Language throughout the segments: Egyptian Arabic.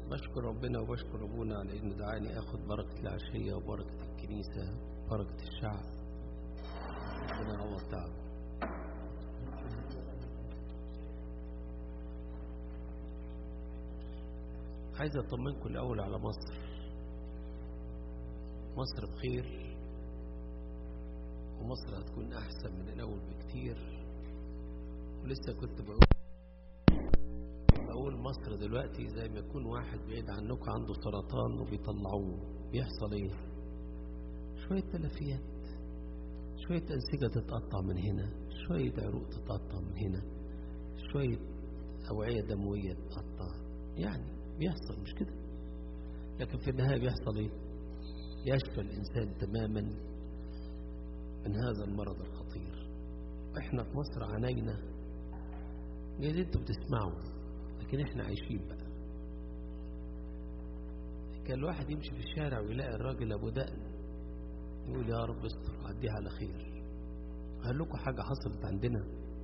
بشكر ربنا وبشكر ابونا على انه دعاني اخد بركه العشيه وبركه الكنيسه وبركه الشعب ربنا يعوض تعبه عايز اطمنكم الاول على مصر مصر بخير ومصر هتكون احسن من الاول بكتير ولسه كنت بقول بقول مصر دلوقتي زي ما يكون واحد بعيد عنكم عنده سرطان وبيطلعوه بيحصل ايه شوية تلفيات شوية أنسجة تتقطع من هنا شوية عروق تتقطع من هنا شوية أوعية دموية تتقطع يعني بيحصل مش كده لكن في النهاية بيحصل ايه يشفى الإنسان تماما من هذا المرض الخطير احنا في مصر عانينا جايز انتوا بتسمعوا لكن احنا عايشين بقى كان الواحد يمشي في الشارع ويلاقي الراجل ابو دقن يقول يا رب استر عديها على خير هقول لكم حاجة حصلت عندنا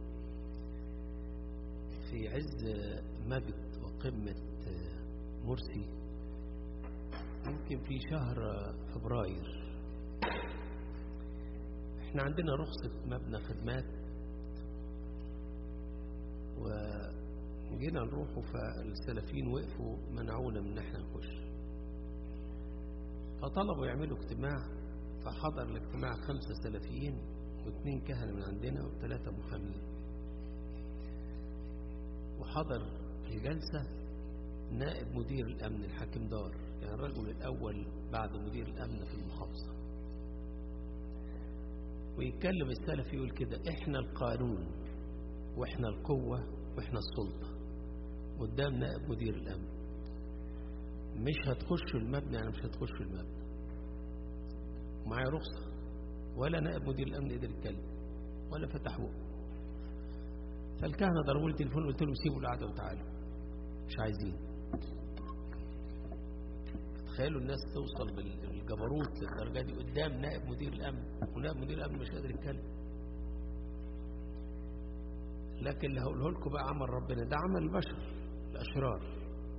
في عز مجد وقمة مرسي يمكن في شهر فبراير احنا عندنا رخصة مبنى خدمات وجينا نروحوا فالسلفيين وقفوا منعونا من ان احنا نخش فطلبوا يعملوا اجتماع فحضر الاجتماع خمسة سلفيين واثنين كهنة من عندنا وثلاثة محامين وحضر الجلسة نائب مدير الأمن الحاكم دار يعني الرجل الأول بعد مدير الأمن في المحافظة ويتكلم السلفي يقول كده احنا القانون واحنا القوة واحنا السلطة قدام نائب مدير الأمن مش هتخشوا المبنى يعني مش هتخشوا المبنى معايا رخصة ولا نائب مدير الأمن قدر يتكلم ولا فتح بقه فالكهنة ضربوا لي تليفون قلت لهم سيبوا القعدة وتعالوا مش عايزين تخيلوا الناس توصل بالجبروت للدرجة دي قدام نائب مدير الأمن ونائب مدير الأمن مش قادر يتكلم لكن اللي هقوله لكم بقى عمل ربنا ده عمل البشر الأشرار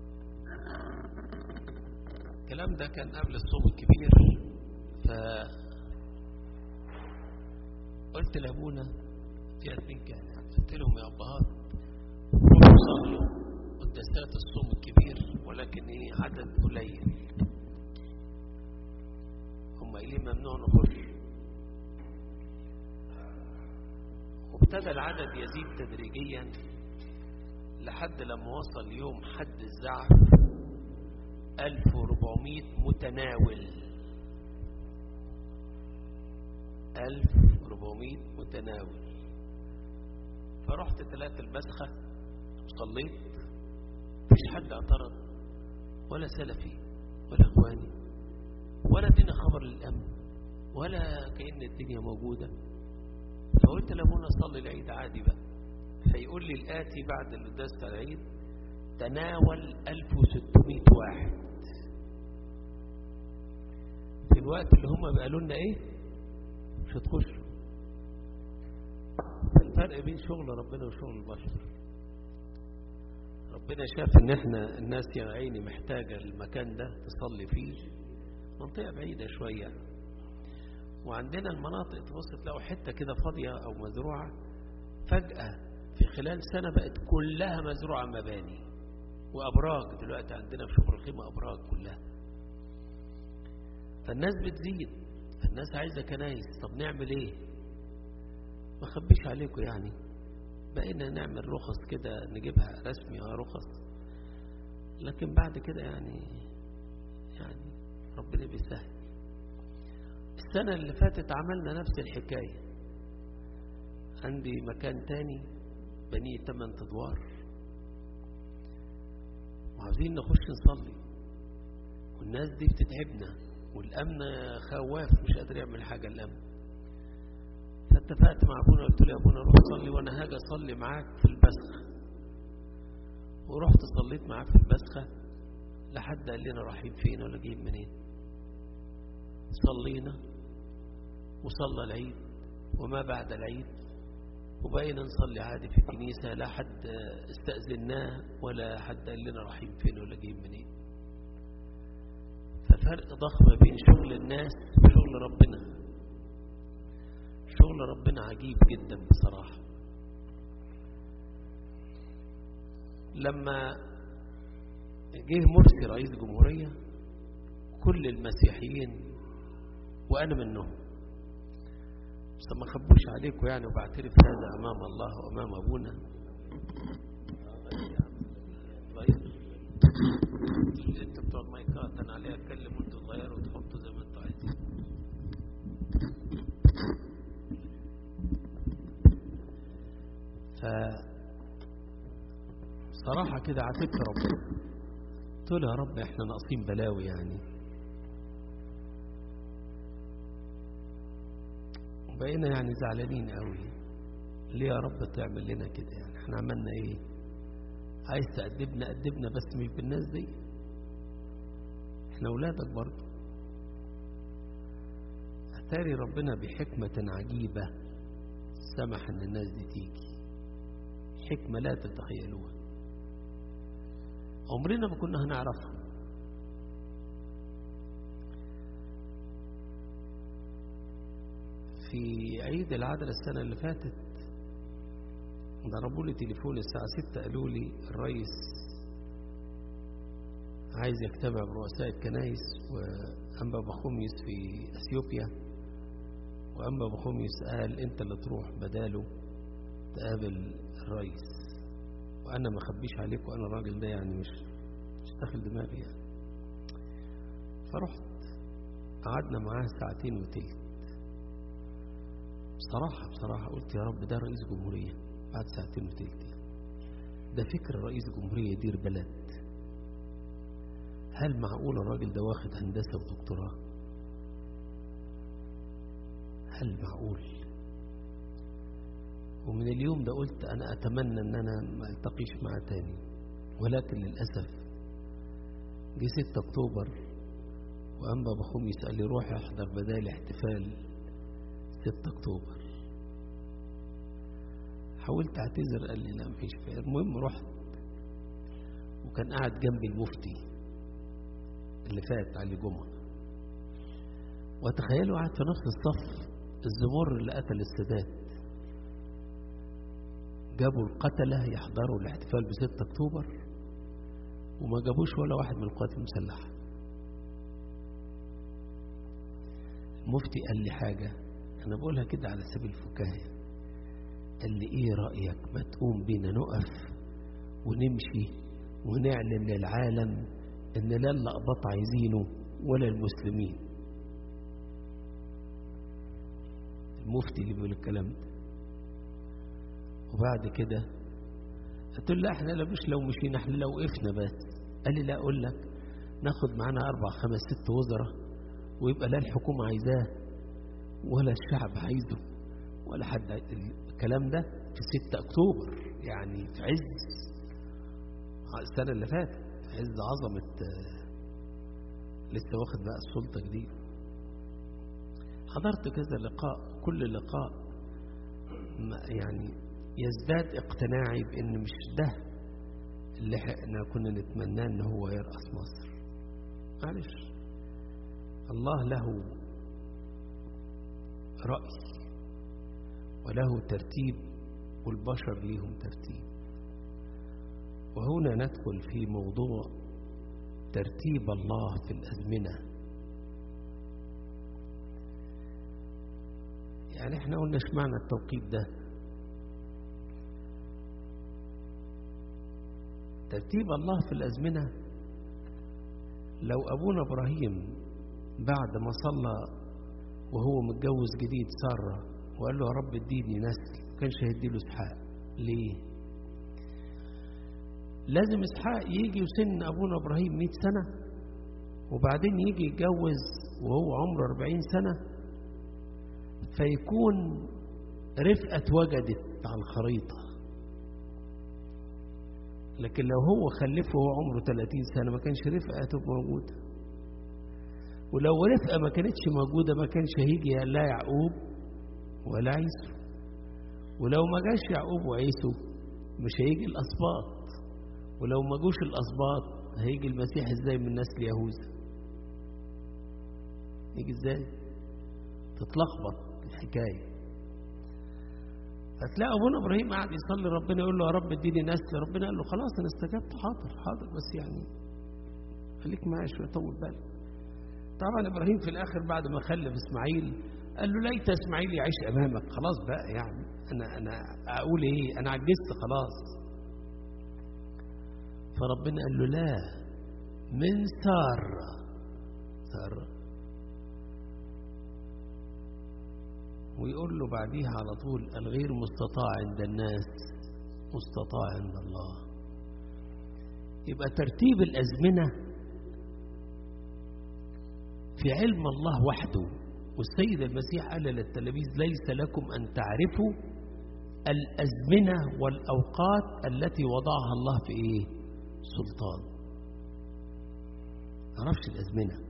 الكلام ده كان قبل الصوم الكبير ف قلت لابونا في اتنين كهنة قلت لهم يا ابهات روحوا صلوا قداسات الصوم الكبير ولكن ايه عدد قليل هم قايلين ممنوع نخش وابتدى العدد يزيد تدريجيا لحد لما وصل يوم حد الزعف 1400 متناول 1400 متناول فرحت ثلاثة البسخة وصليت مفيش حد اعترض ولا سلفي ولا اخواني ولا ادينا خبر للامن ولا كأن الدنيا موجودة فقلت لابونا صلي العيد عادي بقى فيقول لي الآتي بعد القداس بتاع العيد تناول 1600 واحد في الوقت اللي هم قالوا لنا ايه مش هتخشوا الفرق بين شغل ربنا وشغل البشر ربنا شاف ان احنا الناس يا عيني محتاجة المكان ده تصلي فيه منطقة بعيدة شوية وعندنا المناطق تبص تلاقوا حتة كده فاضية او مزروعة فجأة في خلال سنة بقت كلها مزروعة مباني وأبراج دلوقتي عندنا في شبر الخيمة أبراج كلها فالناس بتزيد الناس عايزة كنايس طب نعمل ايه ما خبيش عليكم يعني بقينا نعمل رخص كده نجيبها رسمي اه رخص لكن بعد كده يعني يعني ربنا بيسهل السنة اللي فاتت عملنا نفس الحكاية عندي مكان تاني بنيه 8 ادوار وعاوزين نخش نصلي والناس دي بتتعبنا والامن خواف مش قادر يعمل حاجه الامن فاتفقت مع ابونا قلت له يا ابونا روح صلي وانا هاجي اصلي معاك في البسخه ورحت صليت معاه في البسخه لحد قال لنا رايحين فين ولا جايين منين صلينا وصلى العيد وما بعد العيد وبقينا نصلي عادي في الكنيسة لا حد استأذناه ولا حد قال لنا رايحين فين ولا جايين منين فرق ضخم بين شغل الناس وشغل ربنا شغل ربنا عجيب جدا بصراحة لما جه مرسي رئيس جمهورية كل المسيحيين وأنا منهم بس ما خبوش عليكم يعني وبعترف هذا أمام الله وأمام أبونا انتوا بتوع المايكات انا عليها اتكلم وانتوا تغيروا وتحطوا زي ما انتوا عايزين ف صراحة كده عاتبت ربنا قلت له يا رب احنا ناقصين بلاوي يعني وبقينا يعني زعلانين قوي ليه يا رب تعمل لنا كده يعني احنا عملنا ايه عايز تأدبنا أدبنا بس مش بالناس دي احنا أولادك برضه أتاري ربنا بحكمة عجيبة سمح أن الناس دي تيجي حكمة لا تتخيلوها عمرنا ما كنا هنعرفها في عيد العدل السنة اللي فاتت ضربوا لي تليفون الساعة ستة قالوا لي الرئيس عايز يجتمع برؤساء الكنائس وأنبا بخوميس في أثيوبيا وأنبا بخوميس قال أنت اللي تروح بداله تقابل الرئيس وأنا ما أخبيش عليك وأنا الراجل ده يعني مش مش داخل دماغي يعني فرحت قعدنا معاه ساعتين وتلت بصراحة بصراحة قلت يا رب ده رئيس جمهورية بعد ساعتين وتلت ده فكر رئيس جمهورية يدير بلد هل معقول الراجل ده واخد هندسة ودكتوراه هل معقول ومن اليوم ده قلت أنا أتمنى أن أنا ما التقيش معاه تاني ولكن للأسف جه 6 أكتوبر وأنبا بخوم يسأل لي روح أحضر بدال احتفال 6 أكتوبر حاولت أعتذر قال لي لا مفيش فيه المهم رحت وكان قاعد جنبي المفتي اللي فات علي جمعة وتخيلوا قاعد في نفس الصف الزمر اللي قتل السادات جابوا القتلة يحضروا الاحتفال ب 6 أكتوبر وما جابوش ولا واحد من القوات المسلحة المفتي قال لي حاجة أنا بقولها كده على سبيل الفكاهة قال لي إيه رأيك ما تقوم بينا نقف ونمشي ونعلن للعالم إن لا اللقبط عايزينه ولا المسلمين المفتي اللي بيقول الكلام ده وبعد كده قلت له لا احنا لا مش لو مشينا احنا لو وقفنا بس قال لي لا اقول لك ناخد معانا اربع خمس ست وزراء ويبقى لا الحكومة عايزاه ولا الشعب عايزه ولا حد الكلام ده في 6 اكتوبر يعني في عز السنة اللي فاتت في عز عظمة لسه واخد بقى السلطة جديد حضرت كذا لقاء كل لقاء يعني يزداد اقتناعي بان مش ده اللي احنا كنا نتمناه ان هو يرأس مصر معلش الله له رأي وله ترتيب والبشر ليهم ترتيب وهنا ندخل في موضوع ترتيب الله في الأزمنة يعني احنا قلنا اشمعنى التوقيت ده ترتيب الله في الأزمنة لو أبونا إبراهيم بعد ما صلى وهو متجوز جديد سارة وقال له يا رب اديني نسل ما كانش هيديله اسحاق ليه لازم اسحاق يجي وسن ابونا ابراهيم 100 سنه وبعدين يجي يتجوز وهو عمره 40 سنه فيكون رفقه اتوجدت على الخريطه لكن لو هو خلفه وهو عمره 30 سنه ما كانش رفقه تبقى موجوده ولو رفقه ما كانتش موجوده ما كانش هيجي لا يعقوب ولا عيسو ولو ما جاش يعقوب وعيسو مش هيجي الأسباط ولو ما جوش الأسباط هيجي المسيح ازاي من نسل يهوذا يجي ازاي تتلخبط الحكايه هتلاقي ابونا ابراهيم قاعد يصلي ربنا يقول له يا رب اديني نسل ربنا قال له خلاص انا استجبت حاضر حاضر بس يعني خليك معايا شويه طول بالك طبعا ابراهيم في الاخر بعد ما خلف اسماعيل قال له ليت اسماعيل يعيش امامك خلاص بقى يعني انا انا اقول ايه انا عجزت خلاص فربنا قال له لا من ساره ساره ويقول له بعديها على طول الغير مستطاع عند الناس مستطاع عند الله يبقى ترتيب الازمنه في علم الله وحده والسيد المسيح قال للتلاميذ ليس لكم أن تعرفوا الأزمنة والأوقات التي وضعها الله في إيه؟ سلطان عرفش الأزمنة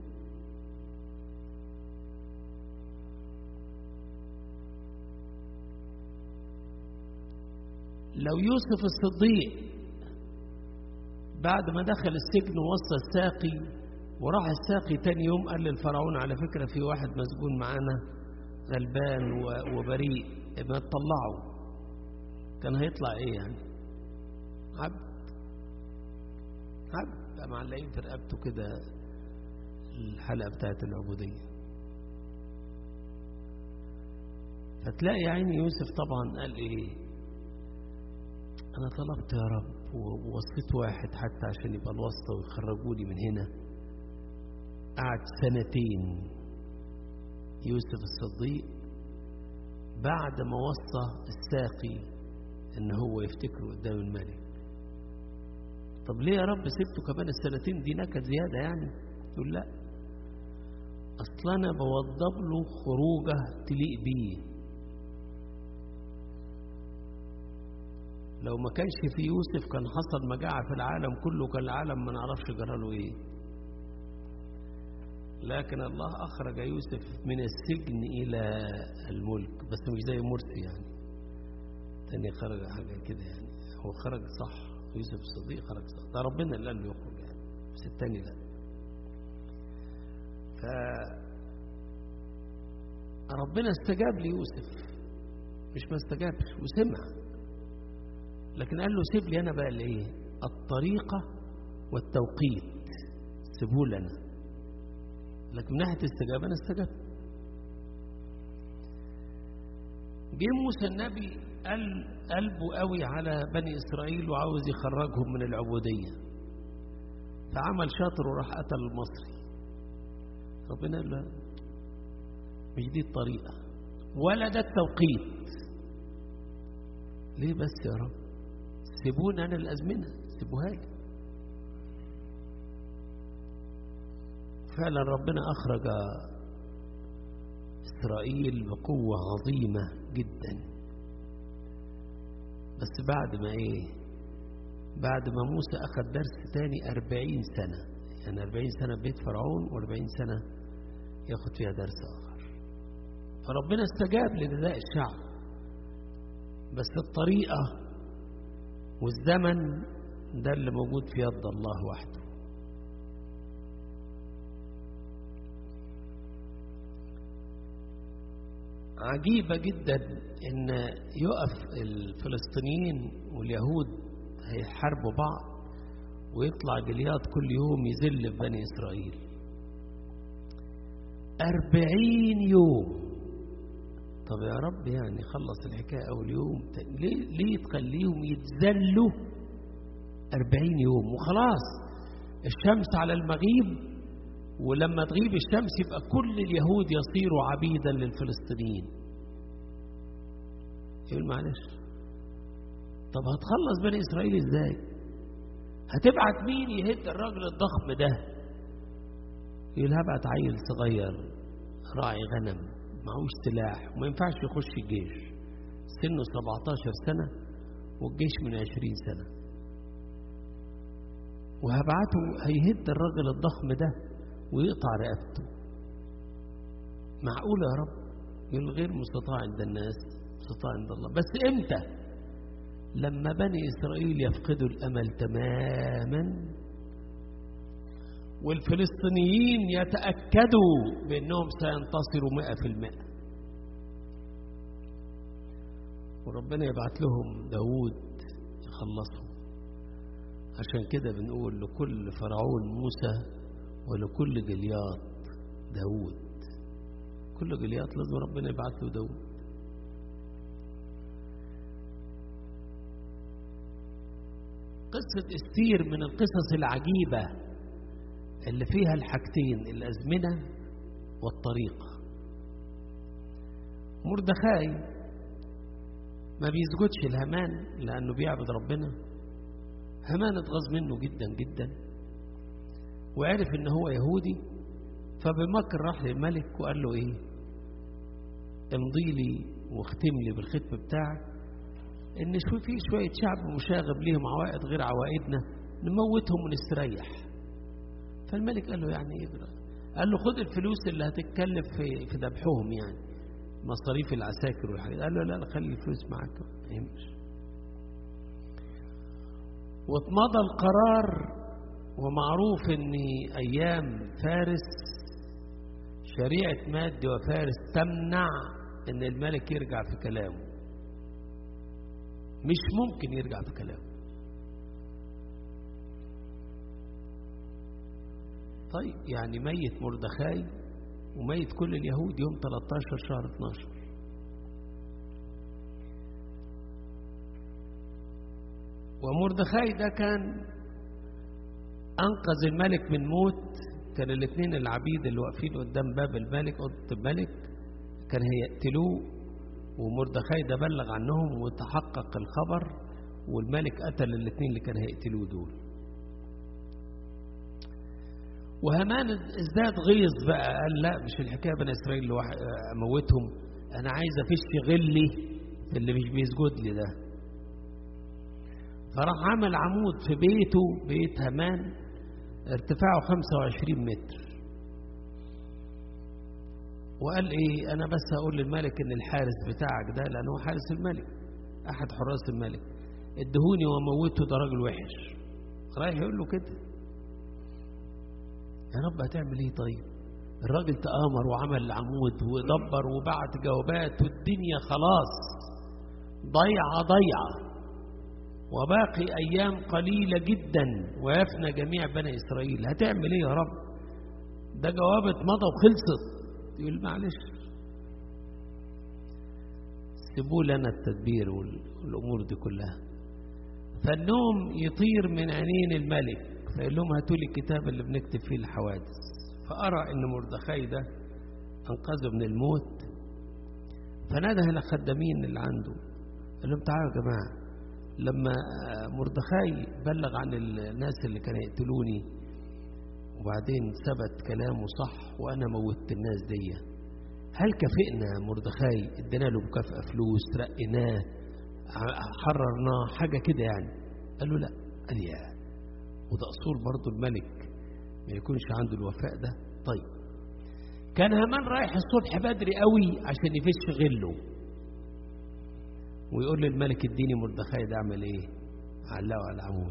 لو يوسف الصديق بعد ما دخل السجن ووصى الساقي وراح الساقي تاني يوم قال للفرعون على فكرة في واحد مسجون معانا غلبان وبريء ما تطلعه كان هيطلع ايه يعني عبد عبد معلقين في رقبته كده الحلقة بتاعت العبودية فتلاقي يا عيني يوسف طبعا قال ايه انا طلبت يا رب ووصيت واحد حتى عشان يبقى الواسطة ويخرجوني من هنا قعد سنتين يوسف الصديق بعد ما وصى الساقي ان هو يفتكره قدام الملك طب ليه يا رب سبته كمان السنتين دي نكد زيادة يعني يقول لا اصل انا بوضب له خروجه تليق بيه لو ما كانش في يوسف كان حصل مجاعة في العالم كله كان العالم ما نعرفش جراله ايه لكن الله أخرج يوسف من السجن إلى الملك بس مش زي مرسي يعني تاني خرج حاجة كده يعني هو خرج صح يوسف الصديق خرج صح ده ربنا اللي قال له يخرج يعني بس التاني لا ف ربنا استجاب ليوسف مش ما استجابش وسمع لكن قال له سيب لي انا بقى الايه الطريقه والتوقيت سيبوه لنا لكن من ناحيه الاستجابه انا استجبت جه موسى النبي قال قلبه قوي على بني اسرائيل وعاوز يخرجهم من العبوديه فعمل شاطر وراح قتل المصري ربنا قال له مش دي الطريقه ولا ده التوقيت ليه بس يا رب سيبونا انا الازمنه سيبوها لي فعلا ربنا اخرج اسرائيل بقوه عظيمه جدا بس بعد ما ايه بعد ما موسى اخذ درس تاني أربعين سنة يعني أربعين سنة بيت فرعون وأربعين سنة ياخد فيها درس آخر فربنا استجاب لنداء الشعب بس الطريقة والزمن ده اللي موجود في يد الله وحده عجيبة جدا ان يقف الفلسطينيين واليهود هيحاربوا بعض ويطلع جليات كل يوم يذل في بني اسرائيل أربعين يوم طب يا رب يعني خلص الحكاية أول يوم ليه, ليه تخليهم يتذلوا أربعين يوم وخلاص الشمس على المغيب ولما تغيب الشمس يبقى كل اليهود يصيروا عبيدا للفلسطينيين يقول معلش طب هتخلص بني إسرائيل إزاي هتبعت مين يهد الراجل الضخم ده يقول هبعت عيل صغير راعي غنم معهوش سلاح وما ينفعش يخش الجيش سنه 17 سنة والجيش من 20 سنة وهبعته هيهد الراجل الضخم ده ويقطع رقبته معقول يا رب يقول غير مستطاع عند الناس مستطاع عند الله بس امتى لما بني اسرائيل يفقدوا الامل تماما والفلسطينيين يتأكدوا بأنهم سينتصروا مئة في المئة وربنا يبعت لهم داود يخلصهم عشان كده بنقول لكل فرعون موسى ولكل جلياط داود كل جلياط لازم ربنا يبعت له داود قصة استير من القصص العجيبة اللي فيها الحاجتين الأزمنة والطريقة مردخاي ما بيسجدش الهمان لأنه بيعبد ربنا همان اتغاظ منه جدا جدا وعرف ان هو يهودي فبمكر راح للملك وقال له ايه امضي لي واختم لي بالختم بتاعك ان شو في شويه شعب مشاغب ليهم عوائد غير عوائدنا نموتهم ونستريح فالملك قال له يعني ايه قال له خد الفلوس اللي هتتكلف في في ذبحهم يعني مصاريف العساكر والحاجات قال له لا لا خلي الفلوس معاك ما يهمش واتمضى القرار ومعروف ان ايام فارس شريعه مادي وفارس تمنع ان الملك يرجع في كلامه مش ممكن يرجع في كلامه طيب يعني ميت مردخاي وميت كل اليهود يوم 13 شهر 12 ومردخاي ده كان أنقذ الملك من موت كان الاثنين العبيد اللي واقفين قدام باب الملك أوضة الملك كان هيقتلوه ومردخاي ده بلغ عنهم وتحقق الخبر والملك قتل الاثنين اللي كان هيقتلوه دول وهمان ازداد غيظ بقى قال لا مش الحكايه بني اسرائيل اللي اموتهم انا عايز افش غلي في اللي مش بيسجد لي ده فراح عمل عمود في بيته بيت همان ارتفاعه 25 متر وقال ايه انا بس هقول للملك ان الحارس بتاعك ده لانه حارس الملك احد حراس الملك ادهوني وموته ده راجل وحش رايح يقول له كده يا رب هتعمل ايه طيب الراجل تآمر وعمل العمود ودبر وبعت جوابات والدنيا خلاص ضيعة ضيعة وباقي أيام قليلة جدا ويفنى جميع بني إسرائيل هتعمل ايه يا رب ده جواب اتمضى وخلصت يقول معلش سيبوا لنا التدبير والأمور دي كلها فالنوم يطير من عينين الملك فيقول لهم هاتوا لي الكتاب اللي بنكتب فيه الحوادث فأرى إن مردخاي ده أنقذه من الموت فنادى الخدامين اللي عنده قال لهم تعالوا يا جماعة لما مردخاي بلغ عن الناس اللي كانوا يقتلوني وبعدين ثبت كلامه صح وأنا موتت الناس دي هل كافئنا مردخاي ادينا له مكافأة فلوس رقيناه حررناه حاجة كده يعني قال له لا قال يا وده أصول برضه الملك ما يكونش عنده الوفاء ده طيب كان همان رايح الصبح بدري قوي عشان يفش غله ويقول للملك اديني مردخاي ده اعمل ايه علقه على العمود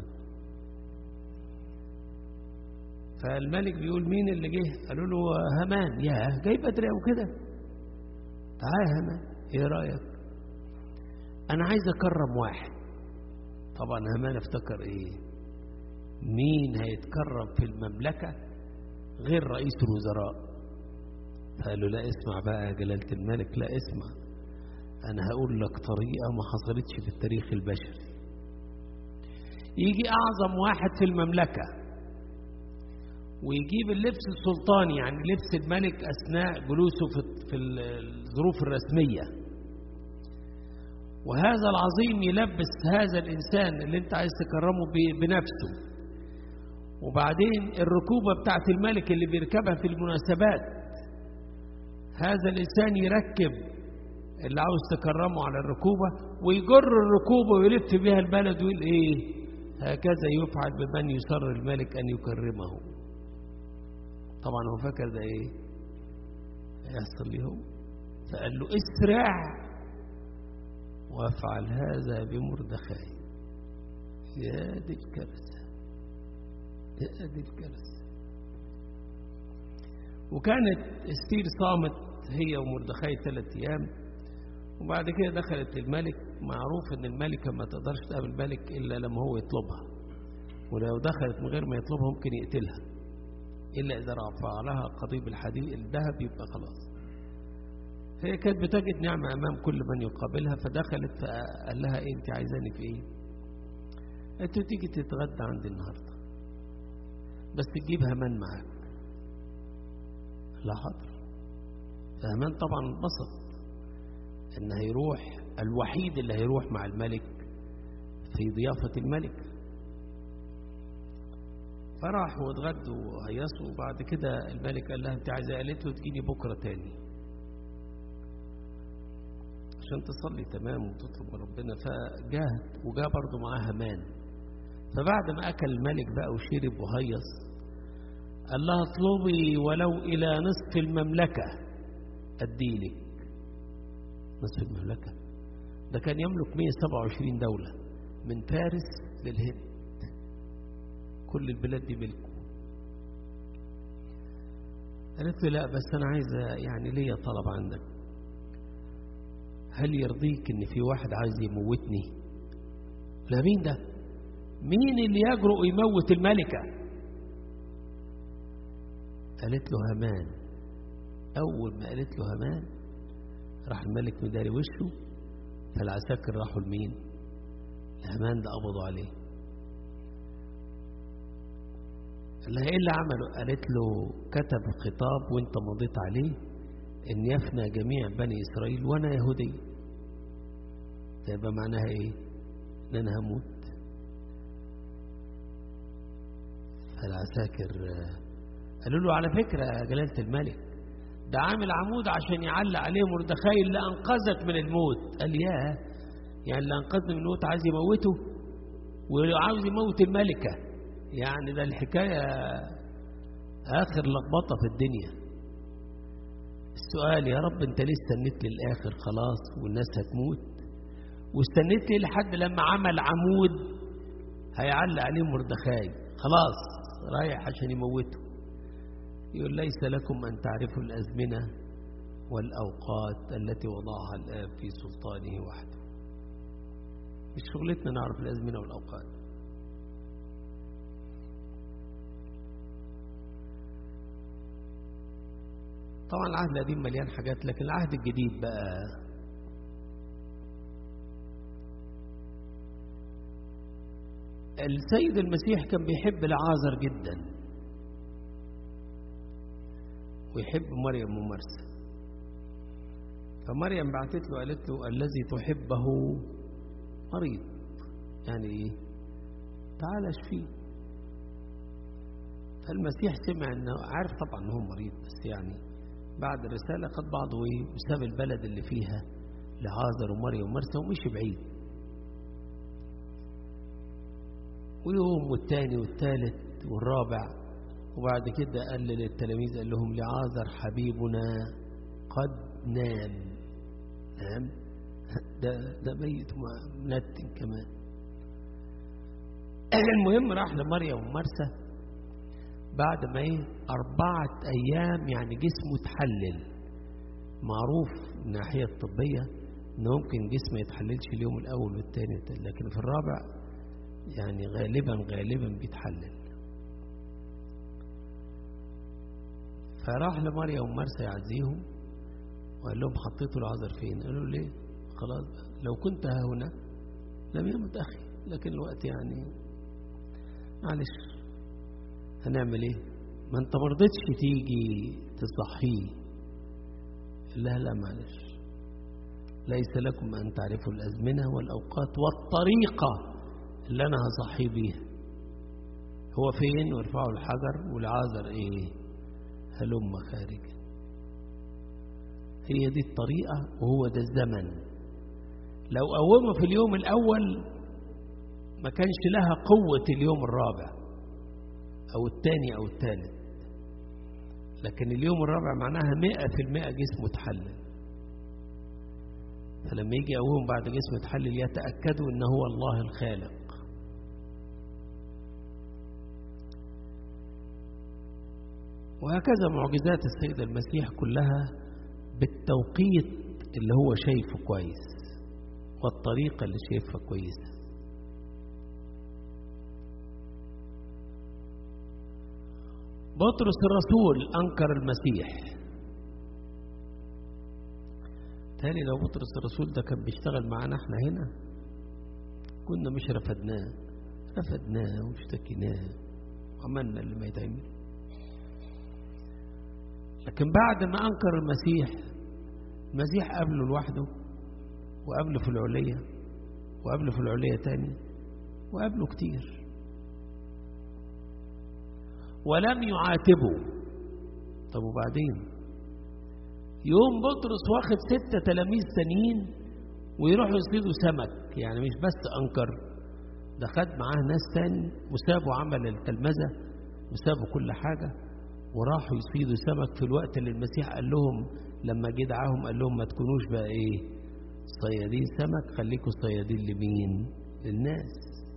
فالملك بيقول مين اللي جه قالوا له همان يا جاي بدري او كده تعال يا همان ايه رايك انا عايز اكرم واحد طبعا همان افتكر ايه مين هيتكرم في المملكة غير رئيس الوزراء قالوا لا اسمع بقى يا جلالة الملك لا اسمع أنا هقول لك طريقة ما حصلتش في التاريخ البشري يجي أعظم واحد في المملكة ويجيب اللبس السلطاني يعني لبس الملك أثناء جلوسه في, في الظروف الرسمية وهذا العظيم يلبس هذا الإنسان اللي أنت عايز تكرمه بنفسه وبعدين الركوبة بتاعت الملك اللي بيركبها في المناسبات هذا الإنسان يركب اللي عاوز تكرمه على الركوبة ويجر الركوبة ويلف بها البلد ويقول إيه هكذا يفعل بمن يسر الملك أن يكرمه طبعا هو فاكر ده إيه هيحصل لي هو فقال له اسرع وافعل هذا بمردخاي يا دي الكارثة يا دي الكارثة وكانت استير صامت هي ومردخاي ثلاث أيام وبعد كده دخلت الملك معروف ان الملكة ما تقدرش تقابل الملك إلا لما هو يطلبها ولو دخلت من غير ما يطلبها ممكن يقتلها إلا إذا رفع لها قضيب الحديد الذهب يبقى خلاص هي كانت بتجد نعمة أمام كل من يقابلها فدخلت فقال لها إيه أنت عايزاني في إيه؟ قالت له تيجي تتغدى عندي النهاردة بس تجيب همان معاك لا حاضر فهمان طبعا انبسط ان هيروح الوحيد اللي هيروح مع الملك في ضيافة الملك فراحوا واتغدوا وهيصوا وبعد كده الملك قال لها انت عايزه قالت له تجيني بكره تاني عشان تصلي تمام وتطلب من ربنا فجاهد وجاء برضه معاه همان فبعد ما اكل الملك بقى وشرب وهيص قال لها اطلبي ولو الى نصف المملكه اديلك نصف المملكه ده كان يملك 127 دوله من فارس للهند كل البلاد دي ملكه قالت له لا بس انا عايزه يعني ليا طلب عندك هل يرضيك ان في واحد عايز يموتني لا مين ده مين اللي يجرؤ يموت الملكه قالت له همان اول ما قالت له همان راح الملك مداري وشه فالعساكر راحوا لمين همان ده قبضوا عليه قال لها ايه اللي عمله قالت له كتب خطاب وانت مضيت عليه ان يفنى جميع بني اسرائيل وانا يهودي يبقى معناها ايه ان انا هموت فالعساكر قالوا له على فكرة يا جلالة الملك ده عامل عمود عشان يعلق عليه مردخاي اللي انقذك من الموت قال ياه يعني اللي انقذني من الموت عايز يموته وعاوز يموت الملكه يعني ده الحكاية آخر لخبطة في الدنيا السؤال يا رب أنت ليه استنيت للآخر خلاص والناس هتموت واستنيت ليه لحد لما عمل عمود هيعلق عليه مردخاي خلاص رايح عشان يموته يقول ليس لكم أن تعرفوا الأزمنة والأوقات التي وضعها الآب في سلطانه وحده مش شغلتنا نعرف الأزمنة والأوقات طبعا العهد القديم مليان حاجات لكن العهد الجديد بقى السيد المسيح كان بيحب العازر جدا ويحب مريم ومرسى فمريم بعتت له قالت له الذي تحبه مريض يعني ايه تعال اشفيه فالمسيح سمع انه عارف طبعا انه مريض بس يعني بعد الرسالة خد بعضه ايه وساب البلد اللي فيها لعازر ومريم ومرسى ومشي بعيد ويوم والتاني والتالت والرابع وبعد كده قال للتلاميذ قال لهم لعازر حبيبنا قد نام نام ده ده ميت منتن كمان المهم راح لمريم ومرسى بعد ما ايه أربعة أيام يعني جسمه اتحلل معروف من الناحية الطبية إن ممكن جسم ما يتحللش اليوم الأول والثاني والثالث لكن في الرابع يعني غالبا غالبا بيتحلل فراح لمريم ومرسى يعزيهم وقال لهم حطيتوا العذر فين قالوا ليه خلاص لو كنت ها هنا لم يمت أخي لكن الوقت يعني معلش هنعمل ايه ما انت مرضتش تيجي تصحيه لا لا معلش ليس لكم أن تعرفوا الأزمنة والأوقات والطريقة اللي أنا هصحي بيها هو فين وارفعوا الحجر والعازر ايه هلم خارجا هي دي الطريقة وهو ده الزمن لو قومه في اليوم الأول ما كانش لها قوة اليوم الرابع أو الثاني أو الثالث لكن اليوم الرابع معناها مئة في المئة جسمه اتحلل فلما يجي أوهم بعد جسمه اتحلل يتأكدوا أنه هو الله الخالق وهكذا معجزات السيد المسيح كلها بالتوقيت اللي هو شايفه كويس والطريقة اللي شايفها كويسة بطرس الرسول أنكر المسيح تاني لو بطرس الرسول ده كان بيشتغل معانا احنا هنا كنا مش رفدناه رفدناه واشتكيناه وعملنا اللي ما يتعمل لكن بعد ما أنكر المسيح المسيح قابله لوحده وقابله في العلية وقابله في العلية تاني وقابله كتير ولم يعاتبه طب وبعدين يوم بطرس واخد ستة تلاميذ تانيين ويروحوا يصيدوا سمك يعني مش بس أنكر ده خد معاه ناس تاني وسابوا عمل التلمذة وسابوا كل حاجة وراحوا يصيدوا سمك في الوقت اللي المسيح قال لهم لما جه دعاهم قال لهم ما تكونوش بقى ايه صيادين سمك خليكم صيادين لمين للناس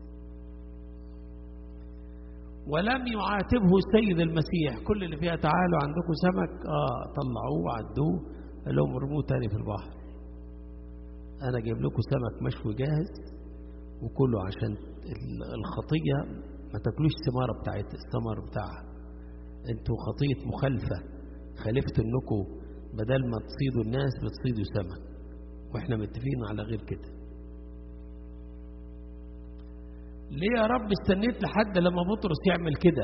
ولم يعاتبه السيد المسيح كل اللي فيها تعالوا عندكم سمك اه طلعوه وعدوه قال لهم ارموه تاني في البحر انا جايب لكم سمك مشوي جاهز وكله عشان الخطيه ما تاكلوش الثماره بتاعت الثمر بتاعها انتوا خطيه مخالفه خالفتوا انكم بدل ما تصيدوا الناس بتصيدوا سمك واحنا متفقين على غير كده ليه يا رب استنيت لحد لما بطرس يعمل كده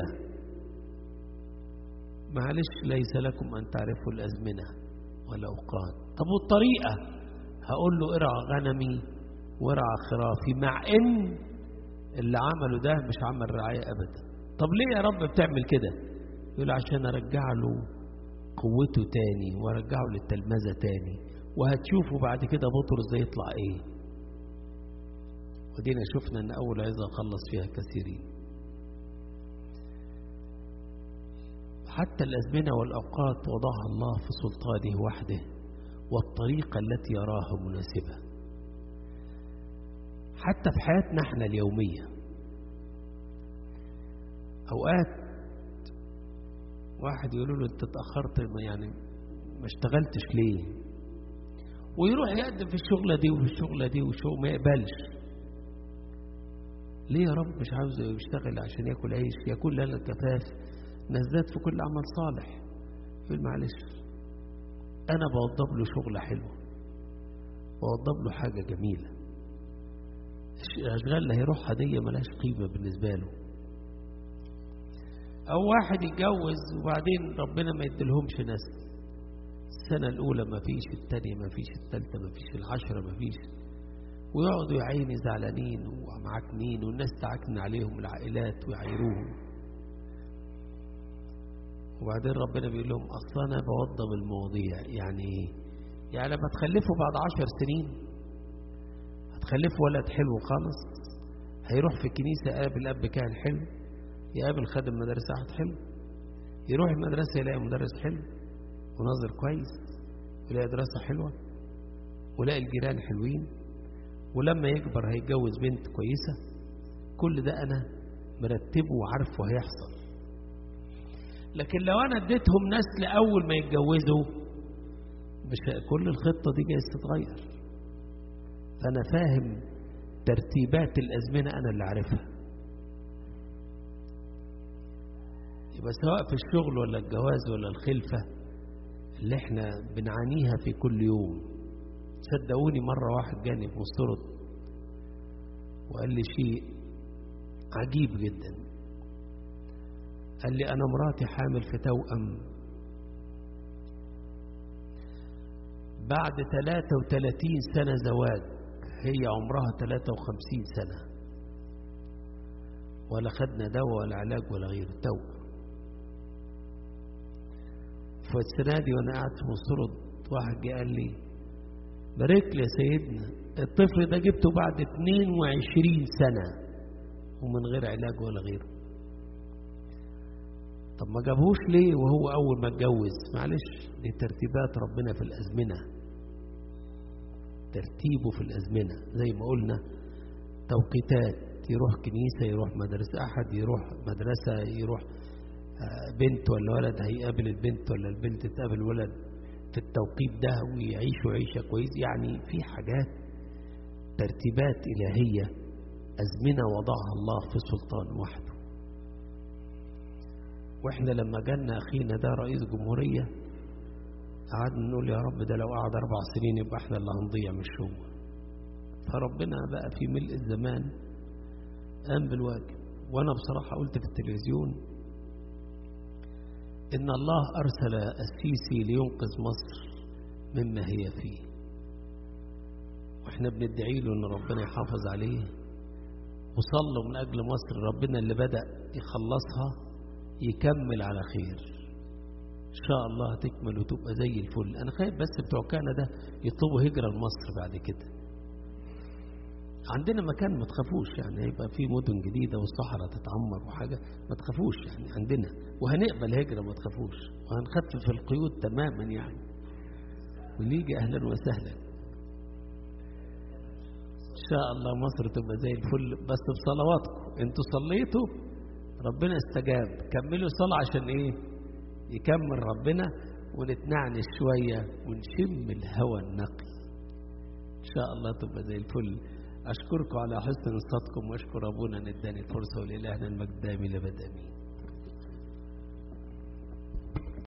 معلش ليس لكم ان تعرفوا الازمنه والاوقات طب والطريقه هقول له ارعى غنمي وارعى خرافي مع ان اللي عمله ده مش عمل رعايه ابدا طب ليه يا رب بتعمل كده يقول عشان ارجع له قوته تاني وارجعه للتلمذه تاني وهتشوفوا بعد كده بطرس ده يطلع ايه ودينا شفنا ان اول عظه خلص فيها كثيرين حتى الازمنه والاوقات وضعها الله في سلطانه وحده والطريقه التي يراها مناسبه حتى في حياتنا احنا اليوميه اوقات واحد يقول له انت اتاخرت يعني ما اشتغلتش ليه ويروح يقدم في الشغله دي وفي الشغله دي وشو ما يقبلش ليه يا رب مش عاوز يشتغل عشان ياكل عيش ياكل لنا الكفاف نزداد في كل عمل صالح يقول معلش انا بوضب له شغله حلوه بوضب له حاجه جميله الاشغال اللي هيروحها دي ملهاش قيمه بالنسبه له او واحد يتجوز وبعدين ربنا ما يديلهمش ناس السنة الأولى ما فيش التانية ما فيش التالتة ما فيش العشرة ما فيش ويقعدوا يا عيني زعلانين ومعكنين والناس تعكن عليهم العائلات ويعيروهم وبعدين ربنا بيقول لهم أصل أنا بوضب المواضيع يعني إيه؟ يعني لما تخلفوا بعد عشر سنين هتخلفوا ولد حلو خالص هيروح في الكنيسة يقابل أب كان حلو يقابل خادم مدرسة واحد حلو يروح المدرسة يلاقي مدرس حلو وناظر كويس ويلاقي دراسة حلوة ويلاقي الجيران حلوين ولما يكبر هيتجوز بنت كويسة كل ده أنا مرتبه وعارفه هيحصل لكن لو أنا اديتهم نسل أول ما يتجوزوا مش كل الخطة دي جايز تتغير فأنا فاهم ترتيبات الأزمنة أنا اللي عارفها يبقى سواء في الشغل ولا الجواز ولا الخلفة اللي احنا بنعانيها في كل يوم صدقوني مرة واحد جاني في مسترد وقال لي شيء عجيب جدا قال لي أنا مراتي حامل في توأم بعد 33 سنة زواج هي عمرها 53 سنة ولا خدنا دواء ولا علاج ولا غيره توأم فالسنة دي وأنا قاعد في مسترد واحد جه قال لي بارك لي يا سيدنا الطفل ده جبته بعد 22 سنة ومن غير علاج ولا غيره طب ما جابهوش ليه وهو أول ما اتجوز معلش دي ترتيبات ربنا في الأزمنة ترتيبه في الأزمنة زي ما قلنا توقيتات يروح كنيسة يروح مدرسة أحد يروح مدرسة يروح بنت ولا ولد هيقابل البنت ولا البنت تقابل الولد في التوقيت ده ويعيشوا عيشة كويس يعني في حاجات ترتيبات إلهية أزمنة وضعها الله في سلطان وحده واحنا لما جالنا أخينا ده رئيس جمهورية قعدنا نقول يا رب ده لو قعد أربع سنين يبقى احنا اللي هنضيع مش هو فربنا بقى في ملء الزمان قام بالواجب وأنا بصراحة قلت في التلفزيون إن الله أرسل السيسي لينقذ مصر مما هي فيه واحنا بندعي له ان ربنا يحافظ عليه وصلوا من اجل مصر ربنا اللي بدأ يخلصها يكمل على خير ان شاء الله هتكمل وتبقى زي الفل انا خايف بس بتوع كندا يطلبوا هجرة لمصر بعد كده عندنا مكان ما تخافوش يعني هيبقى في مدن جديدة والصحراء تتعمر وحاجة ما تخافوش يعني عندنا وهنقبل هجرة ما تخافوش وهنخفف القيود تماما يعني ونيجي أهلا وسهلا إن شاء الله مصر تبقى زي الفل بس بصلواتكم انتوا صليتوا ربنا استجاب كملوا صلاة عشان ايه يكمل ربنا ونتنعنش شوية ونشم الهوى النقي إن شاء الله تبقى زي الفل أشكركم على حسن صوتكم وأشكر أبونا أن اداني الفرصة ولإلهنا المجد دائم لبد أمين